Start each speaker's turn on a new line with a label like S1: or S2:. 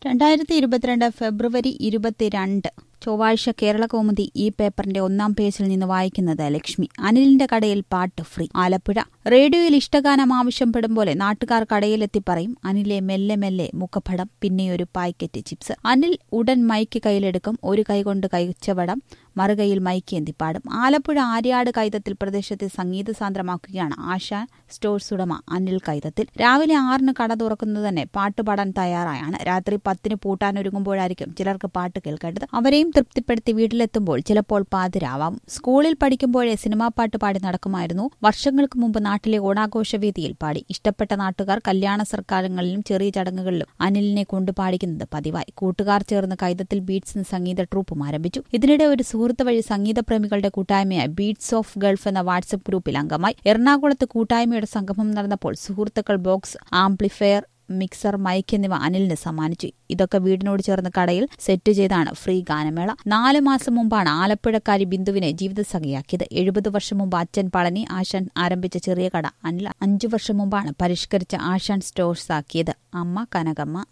S1: രണ്ടായിരത്തി ഇരുപത്തിരണ്ട് ഫെബ്രുവരി ഇരുപത്തിരണ്ട് ചൊവ്വാഴ്ച കേരള കൗമുദി ഈ പേപ്പറിന്റെ ഒന്നാം പേജിൽ നിന്ന് വായിക്കുന്നത് ലക്ഷ്മി അനിലിന്റെ കടയിൽ പാട്ട് ഫ്രീ ആലപ്പുഴ റേഡിയോയിൽ ഇഷ്ടഗാനം ആവശ്യപ്പെടും പോലെ നാട്ടുകാർ കടയിലെത്തി പറയും അനിലെ മെല്ലെ മെല്ലെ മുഖപടം പിന്നെയൊരു പാക്കറ്റ് ചിപ്സ് അനിൽ ഉടൻ മൈക്ക് കയ്യിലെടുക്കും ഒരു കൈകൊണ്ട് കൈച്ചവടം മറുകൈയിൽ മൈക്കേന്തി പാടും ആലപ്പുഴ ആര്യാട് കൈതത്തിൽ പ്രദേശത്തെ സംഗീത സാന്ദ്രമാക്കുകയാണ് ആശാൻ സ്റ്റോഴ്സ് ഉടമ അനിൽ കൈതത്തിൽ രാവിലെ ആറിന് കട തുറക്കുന്നത് തന്നെ പാട്ട് പാടാൻ തയ്യാറായാണ് രാത്രി പത്തിന് പൂട്ടാനൊരുങ്ങുമ്പോഴായിരിക്കും ചിലർക്ക് പാട്ട് കേൾക്കേണ്ടത് അവരെയും തൃപ്തിപ്പെടുത്തി വീട്ടിലെത്തുമ്പോൾ ചിലപ്പോൾ പാതിരാവാം സ്കൂളിൽ പഠിക്കുമ്പോഴേ സിനിമാ പാട്ട് പാടി നടക്കുമായിരുന്നു വർഷങ്ങൾക്ക് മുമ്പ് നാട്ടിലെ ഓണാഘോഷ വേദിയിൽ പാടി ഇഷ്ടപ്പെട്ട നാട്ടുകാർ കല്യാണ സർക്കാരങ്ങളിലും ചെറിയ ചടങ്ങുകളിലും അനിലിനെ കൊണ്ട് പാടിക്കുന്നത് പതിവായി കൂട്ടുകാർ ചേർന്ന് കൈതത്തിൽ ബീറ്റ്സ് സംഗീത ട്രൂപ്പും ആരംഭിച്ചു ഇതിനിടെ ഒരു സുഹൃത്ത് വഴി സംഗീതപ്രേമികളുടെ കൂട്ടായ്മയായ ബീറ്റ്സ് ഓഫ് ഗൾഫ് എന്ന വാട്സപ്പ് ഗ്രൂപ്പിൽ അംഗമായി എറണാകുളത്ത് കൂട്ടായ്മയുടെ സംഗമം നടന്നപ്പോൾ സുഹൃത്തുക്കൾ ബോക്സ് ആംപ്ലിഫയർ മിക്സർ മൈക്ക് എന്നിവ അനിലിന് സമ്മാനിച്ചു ഇതൊക്കെ വീടിനോട് ചേർന്ന് കടയിൽ സെറ്റ് ചെയ്താണ് ഫ്രീ ഗാനമേള നാല് മാസം മുമ്പാണ് ആലപ്പുഴക്കാരി ബിന്ദുവിനെ ജീവിതസഖിയാക്കിയത് എഴുപത് വർഷം മുമ്പ് അച്ഛൻ പളനി ആശാൻ ആരംഭിച്ച ചെറിയ കട അനിൽ അഞ്ചു വർഷം മുമ്പാണ് പരിഷ്കരിച്ച ആശാൻ സ്റ്റോഴ്സ് ആക്കിയത് അമ്മ കനകമ്മ